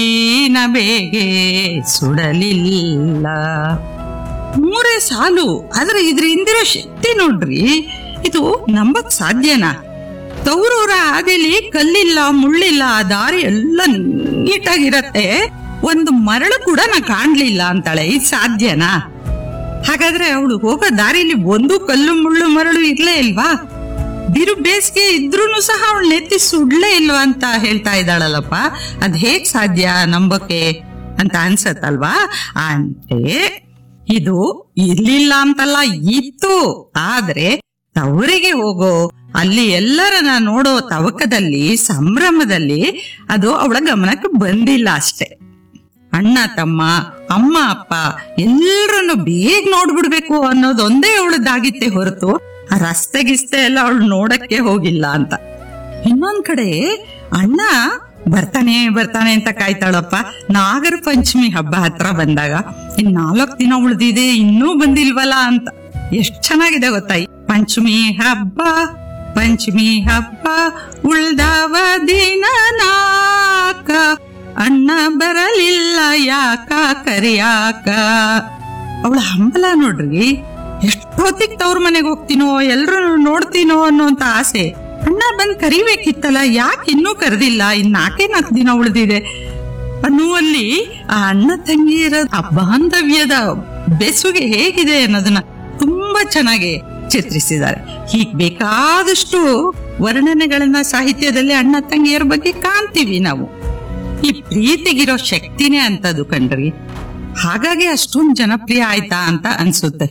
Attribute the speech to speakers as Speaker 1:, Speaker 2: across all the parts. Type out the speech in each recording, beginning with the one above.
Speaker 1: ಈನ ಬೇಗೆ ಸುಡಲಿಲ್ಲ ಮೂರೇ ಸಾಲು ಆದ್ರೆ ಇದ್ರ ಹಿಂದಿರೋ ಶಕ್ತಿ ನೋಡ್ರಿ ಇದು ನಂಬಕ್ ಸಾಧ್ಯನಾ ತೌರೂರ ಹಾದಿಲಿ ಕಲ್ಲಿಲ್ಲ ಮುಳ್ಳಿಲ್ಲ ಆ ದಾರಿ ಎಲ್ಲ ನೀಟಾಗಿರತ್ತೆ ಒಂದು ಮರಳು ಕೂಡ ನಾ ಕಾಣ್ಲಿಲ್ಲ ಅಂತಾಳೆ ಇದು ಸಾಧ್ಯನಾ ಹಾಗಾದ್ರೆ ಅವಳು ಹೋಗೋ ದಾರಿಲಿ ಒಂದು ಕಲ್ಲು ಮುಳ್ಳು ಮರಳು ಇರ್ಲೇ ಇಲ್ವಾ ಬಿರು ಬೇಸಿಗೆ ಇದ್ರೂನು ಸಹ ಅವಳು ನೆತ್ತಿ ಸುಡ್ಲೇ ಇಲ್ವಾ ಅಂತ ಹೇಳ್ತಾ ಇದ್ದಾಳಲ್ಲಪ್ಪ ಅದ್ ಹೇಗ್ ಸಾಧ್ಯ ನಂಬಕ್ಕೆ ಅಂತ ಅನ್ಸತ್ತಲ್ವಾ ಅಂದ್ರೆ ಇದು ಇರ್ಲಿಲ್ಲ ಅಂತಲ್ಲ ಇತ್ತು ಆದ್ರೆ ತವರಿಗೆ ಹೋಗೋ ಅಲ್ಲಿ ಎಲ್ಲರನ್ನ ನೋಡೋ ತವಕದಲ್ಲಿ ಸಂಭ್ರಮದಲ್ಲಿ ಅದು ಅವಳ ಗಮನಕ್ಕೆ ಬಂದಿಲ್ಲ ಅಷ್ಟೇ ಅಣ್ಣ ತಮ್ಮ ಅಮ್ಮ ಅಪ್ಪ ಎಲ್ಲರನ್ನು ಬೇಗ ನೋಡ್ಬಿಡ್ಬೇಕು ಅನ್ನೋದೊಂದೇ ಅವಳದ್ದಾಗಿತ್ತೆ ಹೊರತು ಆ ರಸ್ತೆ ಗಿಸ್ತೆ ಎಲ್ಲ ಅವಳು ನೋಡಕ್ಕೆ ಹೋಗಿಲ್ಲ ಅಂತ ಇನ್ನೊಂದ್ ಕಡೆ ಅಣ್ಣ ಬರ್ತಾನೆ ಬರ್ತಾನೆ ಅಂತ ಕಾಯ್ತಾಳಪ್ಪ ನಾಗರ ಪಂಚಮಿ ಹಬ್ಬ ಹತ್ರ ಬಂದಾಗ ಇನ್ ನಾಲ್ಕ್ ದಿನ ಉಳ್ದಿದೆ ಇನ್ನೂ ಬಂದಿಲ್ವಲ್ಲ ಅಂತ ಎಷ್ಟ್ ಚೆನ್ನಾಗಿದೆ ಗೊತ್ತಾ ಈ ಪಂಚಮಿ ಹಬ್ಬ ಪಂಚಮಿ ಹಬ್ಬ ಉಳ್ದವ ದಿನ ನಾಕ ಅಣ್ಣ ಬರಲಿಲ್ಲ ಯಾಕ ಕರಿಯಾಕ ಅವಳ ಹಂಬಲ ನೋಡ್ರಿ ಎಷ್ಟೊತ್ತಿಗೆ ತವ್ರ ಮನೆಗೆ ಹೋಗ್ತೀನೋ ಎಲ್ರು ನೋಡ್ತೀನೋ ಅನ್ನೋಂತ ಆಸೆ ಅಣ್ಣ ಬಂದ್ ಕರಿಬೇಕಿತ್ತಲ್ಲ ಯಾಕೆ ಇನ್ನೂ ಕರೆದಿಲ್ಲ ಇನ್ ನಾಲ್ಕೇ ನಾಲ್ಕು ದಿನ ಉಳಿದಿದೆ ಅನ್ನುವಲ್ಲಿ ಆ ಅಣ್ಣ ತಂಗಿಯರ ಆ ಬಾಂಧವ್ಯದ ಬೆಸುಗೆ ಹೇಗಿದೆ ಅನ್ನೋದನ್ನ ತುಂಬಾ ಚೆನ್ನಾಗಿ ಚಿತ್ರಿಸಿದ್ದಾರೆ ಹೀಗ್ ಬೇಕಾದಷ್ಟು ವರ್ಣನೆಗಳನ್ನ ಸಾಹಿತ್ಯದಲ್ಲಿ ಅಣ್ಣ ತಂಗಿಯರ ಬಗ್ಗೆ ಕಾಣ್ತೀವಿ ನಾವು ಈ ಪ್ರೀತಿಗಿರೋ ಶಕ್ತಿನೇ ಅಂತದು ಕಣ್ರಿ ಹಾಗಾಗಿ ಅಷ್ಟೊಂದು ಜನಪ್ರಿಯ ಆಯ್ತಾ ಅಂತ ಅನ್ಸುತ್ತೆ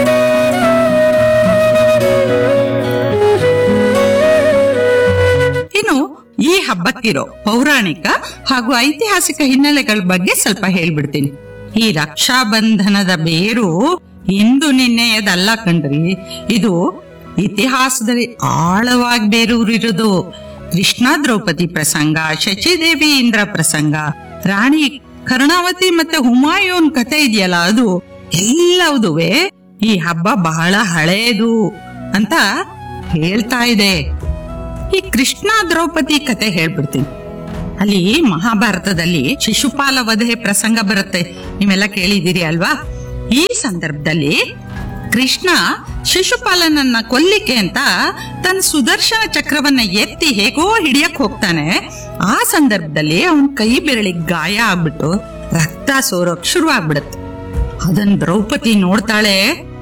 Speaker 1: ಇನ್ನು ಈ ಹಬ್ಬಕ್ಕಿರೋ ಪೌರಾಣಿಕ ಹಾಗೂ ಐತಿಹಾಸಿಕ ಹಿನ್ನೆಲೆಗಳ ಬಗ್ಗೆ ಸ್ವಲ್ಪ ಹೇಳ್ಬಿಡ್ತೀನಿ ಈ ರಕ್ಷಾ ಬಂಧನದ ಬೇರು ಇಂದು ನಿನ್ನೆಯದಲ್ಲ ಕಣ್ರಿ ಇದು ಇತಿಹಾಸದಲ್ಲಿ ಆಳವಾಗಿ ಬೇರೂರಿರೋದು ಕೃಷ್ಣ ದ್ರೌಪದಿ ಪ್ರಸಂಗ ಶಚಿದೇವಿ ಇಂದ್ರ ಪ್ರಸಂಗ ರಾಣಿ ಕರ್ಣಾವತಿ ಮತ್ತೆ ಹುಮಾಯೂನ್ ಕತೆ ಇದೆಯಲ್ಲ ಅದು ಎಲ್ಲವುದುವೆ ಈ ಹಬ್ಬ ಬಹಳ ಹಳೇದು ಅಂತ ಹೇಳ್ತಾ ಇದೆ ಈ ಕೃಷ್ಣ ದ್ರೌಪದಿ ಕತೆ ಹೇಳ್ಬಿಡ್ತೀನಿ ಅಲ್ಲಿ ಮಹಾಭಾರತದಲ್ಲಿ ಶಿಶುಪಾಲ ವಧೆ ಪ್ರಸಂಗ ಬರುತ್ತೆ ನೀವೆಲ್ಲ ಕೇಳಿದ್ದೀರಿ ಅಲ್ವಾ ಈ ಸಂದರ್ಭದಲ್ಲಿ ಕೃಷ್ಣ ಶಿಶುಪಾಲನನ್ನ ಕೊಲ್ಲಿಕ್ಕೆ ಅಂತ ತನ್ನ ಸುದರ್ಶನ ಚಕ್ರವನ್ನ ಎತ್ತಿ ಹೇಗೋ ಹಿಡಿಯಕ್ ಹೋಗ್ತಾನೆ ಆ ಸಂದರ್ಭದಲ್ಲಿ ಅವನ್ ಕೈ ಬೆರಳಿಗೆ ಗಾಯ ಆಗ್ಬಿಟ್ಟು ರಕ್ತ ಸೋರೋಕ್ ಶುರು ಆಗ್ಬಿಡುತ್ತೆ ಅದನ್ ದ್ರೌಪದಿ ನೋಡ್ತಾಳೆ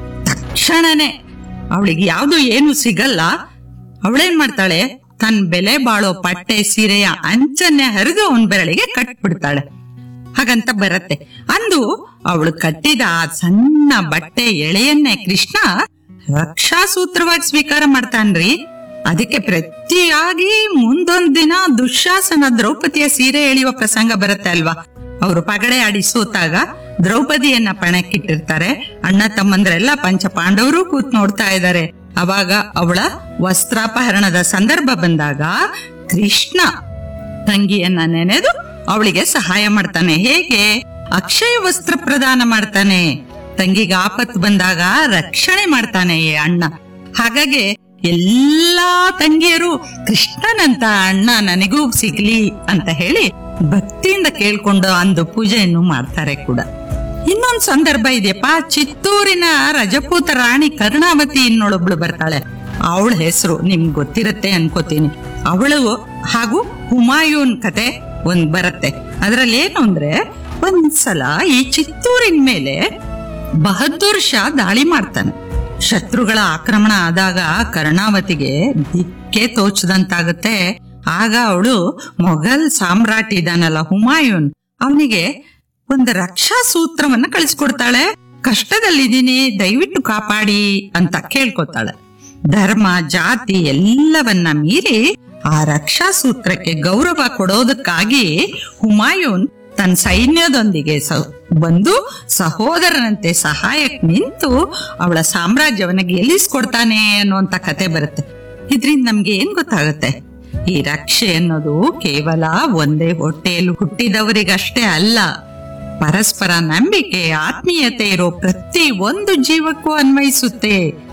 Speaker 1: ತಕ್ಷಣನೇ ಅವಳಿಗೆ ಯಾವ್ದು ಏನು ಸಿಗಲ್ಲ ಅವಳೇನ್ ಮಾಡ್ತಾಳೆ ತನ್ನ ಬೆಲೆ ಬಾಳೋ ಪಟ್ಟೆ ಸೀರೆಯ ಅಂಚನ್ನೇ ಹರಿದು ಅವನ್ ಬೆರಳಿಗೆ ಕಟ್ಬಿಡ್ತಾಳೆ ಹಾಗಂತ ಬರತ್ತೆ ಅಂದು ಅವಳು ಕಟ್ಟಿದ ಆ ಸಣ್ಣ ಬಟ್ಟೆ ಎಳೆಯನ್ನೇ ಕೃಷ್ಣ ರಕ್ಷಾಸೂತ್ರವಾಗಿ ಸ್ವೀಕಾರ ಮಾಡ್ತಾನ್ರಿ ಅದಕ್ಕೆ ಪ್ರತಿಯಾಗಿ ಮುಂದೊಂದ್ ದಿನ ದುಶ್ಯಾಸನ ದ್ರೌಪದಿಯ ಸೀರೆ ಎಳೆಯುವ ಪ್ರಸಂಗ ಬರುತ್ತೆ ಅಲ್ವಾ ಅವರು ಪಗಡೆ ಆಡಿ ಸೋತಾಗ ದ್ರೌಪದಿಯನ್ನ ಪಣಕ್ಕಿಟ್ಟಿರ್ತಾರೆ ಅಣ್ಣ ತಮ್ಮಂದ್ರೆಲ್ಲ ಪಂಚ ಪಾಂಡವರು ಕೂತ್ ನೋಡ್ತಾ ಇದ್ದಾರೆ ಅವಾಗ ಅವಳ ವಸ್ತ್ರಾಪಹರಣದ ಸಂದರ್ಭ ಬಂದಾಗ ಕೃಷ್ಣ ತಂಗಿಯನ್ನ ನೆನೆದು ಅವಳಿಗೆ ಸಹಾಯ ಮಾಡ್ತಾನೆ ಹೇಗೆ ಅಕ್ಷಯ ವಸ್ತ್ರ ಪ್ರದಾನ ಮಾಡ್ತಾನೆ ತಂಗಿಗೆ ಆಪತ್ತು ಬಂದಾಗ ರಕ್ಷಣೆ ಮಾಡ್ತಾನೆ ಈ ಅಣ್ಣ ಹಾಗಾಗಿ ಎಲ್ಲಾ ತಂಗಿಯರು ಕೃಷ್ಣನಂತ ಅಣ್ಣ ನನಗೂ ಸಿಗ್ಲಿ ಅಂತ ಹೇಳಿ ಭಕ್ತಿಯಿಂದ ಕೇಳ್ಕೊಂಡು ಅಂದು ಪೂಜೆಯನ್ನು ಮಾಡ್ತಾರೆ ಕೂಡ ಇನ್ನೊಂದ್ ಸಂದರ್ಭ ಇದೆಯಪ್ಪ ಚಿತ್ತೂರಿನ ರಜಪೂತ ರಾಣಿ ಕರ್ಣಾವತಿ ಇನ್ನೊಳೊಬ್ಳು ಬರ್ತಾಳೆ ಅವಳ ಹೆಸರು ನಿಮ್ಗೆ ಗೊತ್ತಿರತ್ತೆ ಅನ್ಕೋತೀನಿ ಅವಳು ಹಾಗೂ ಹುಮಾಯೂನ್ ಕತೆ ಒಂದ್ ಬರುತ್ತೆ ಅದ್ರಲ್ಲಿ ಏನು ಅಂದ್ರೆ ಒಂದ್ಸಲ ಈ ಚಿತ್ತೂರಿನ ಮೇಲೆ ಬಹದ್ದೂರ್ ಶಾ ದಾಳಿ ಮಾಡ್ತಾನೆ ಶತ್ರುಗಳ ಆಕ್ರಮಣ ಆದಾಗ ಕರ್ಣಾವತಿಗೆ ದಿಕ್ಕೆ ತೋಚದಂತಾಗುತ್ತೆ ಆಗ ಅವಳು ಮೊಘಲ್ ಸಾಮ್ರಾಟ್ ಇದಾನಲ್ಲ ಹುಮಾಯೂನ್ ಅವನಿಗೆ ಒಂದು ರಕ್ಷಾ ಸೂತ್ರವನ್ನ ಕಳಿಸ್ಕೊಡ್ತಾಳೆ ಕಷ್ಟದಲ್ಲಿದ್ದೀನಿ ದಯವಿಟ್ಟು ಕಾಪಾಡಿ ಅಂತ ಕೇಳ್ಕೊತಾಳೆ ಧರ್ಮ ಜಾತಿ ಎಲ್ಲವನ್ನ ಮೀರಿ ಆ ರಕ್ಷಾ ಸೂತ್ರಕ್ಕೆ ಗೌರವ ಕೊಡೋದಕ್ಕಾಗಿ ಹುಮಾಯೂನ್ ತನ್ನ ಸೈನ್ಯದೊಂದಿಗೆ ಸ- ಬಂದು ಸಹೋದರನಂತೆ ಸಹಾಯಕ್ ನಿಂತು ಅವಳ ಸಾಮ್ರಾಜ್ಯವನ್ನ ಗೆಲ್ಲಿಸ್ಕೊಡ್ತಾನೆ ಅನ್ನುವಂತ ಕತೆ ಬರುತ್ತೆ ಇದ್ರಿಂದ ನಮ್ಗೆ ಏನ್ ಗೊತ್ತಾಗುತ್ತೆ ಈ ರಕ್ಷೆ ಅನ್ನೋದು ಕೇವಲ ಒಂದೇ ಹೊಟ್ಟೆಯಲ್ಲಿ ಹುಟ್ಟಿದವರಿಗಷ್ಟೇ ಅಲ್ಲ ಪರಸ್ಪರ ನಂಬಿಕೆ ಆತ್ಮೀಯತೆ ಇರೋ ಪ್ರತಿ ಒಂದು ಜೀವಕ್ಕೂ ಅನ್ವಯಿಸುತ್ತೆ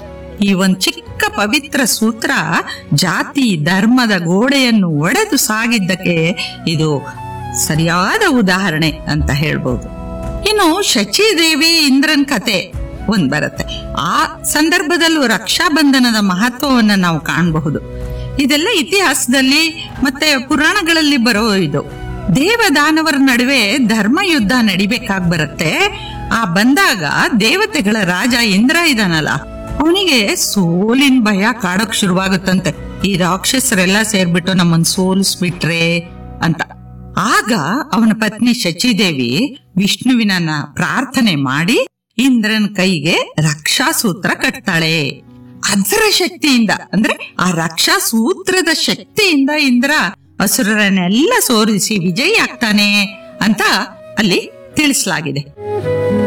Speaker 1: ಈ ಒಂದ್ ಚಿಕ್ಕ ಪವಿತ್ರ ಸೂತ್ರ ಜಾತಿ ಧರ್ಮದ ಗೋಡೆಯನ್ನು ಒಡೆದು ಸಾಗಿದ್ದಕ್ಕೆ ಇದು ಸರಿಯಾದ ಉದಾಹರಣೆ ಅಂತ ಹೇಳ್ಬೋದು ಇನ್ನು ಶಚಿದೇವಿ ಇಂದ್ರನ್ ಕತೆ ಒಂದ್ ಬರುತ್ತೆ ಆ ಸಂದರ್ಭದಲ್ಲೂ ರಕ್ಷಾಬಂಧನದ ಮಹತ್ವವನ್ನ ನಾವು ಕಾಣಬಹುದು ಇದೆಲ್ಲ ಇತಿಹಾಸದಲ್ಲಿ ಮತ್ತೆ ಪುರಾಣಗಳಲ್ಲಿ ಬರೋ ಇದು ದೇವದಾನವರ ನಡುವೆ ಧರ್ಮ ಯುದ್ಧ ನಡಿಬೇಕಾಗ್ ಬರುತ್ತೆ ಆ ಬಂದಾಗ ದೇವತೆಗಳ ರಾಜ ಇಂದ್ರ ಇದಾನಲ್ಲ ಅವನಿಗೆ ಸೋಲಿನ ಭಯ ಕಾಡಕ್ ಶುರುವಾಗುತ್ತಂತೆ ಈ ರಾಕ್ಷಸರೆಲ್ಲ ಸೇರ್ಬಿಟ್ಟು ನಮ್ಮನ್ ಸೋಲಿಸ್ಬಿಟ್ರೆ ಅಂತ ಆಗ ಅವನ ಪತ್ನಿ ಶಚಿದೇವಿ ವಿಷ್ಣುವಿನ ಪ್ರಾರ್ಥನೆ ಮಾಡಿ ಇಂದ್ರನ ಕೈಗೆ ರಕ್ಷಾ ಸೂತ್ರ ಕಟ್ತಾಳೆ ಅದರ ಶಕ್ತಿಯಿಂದ ಅಂದ್ರೆ ಆ ರಕ್ಷಾ ಸೂತ್ರದ ಶಕ್ತಿಯಿಂದ ಇಂದ್ರ ಅಸುರರನ್ನೆಲ್ಲ ಸೋರಿಸಿ ವಿಜಯಿ ಆಗ್ತಾನೆ ಅಂತ ಅಲ್ಲಿ ತಿಳಿಸಲಾಗಿದೆ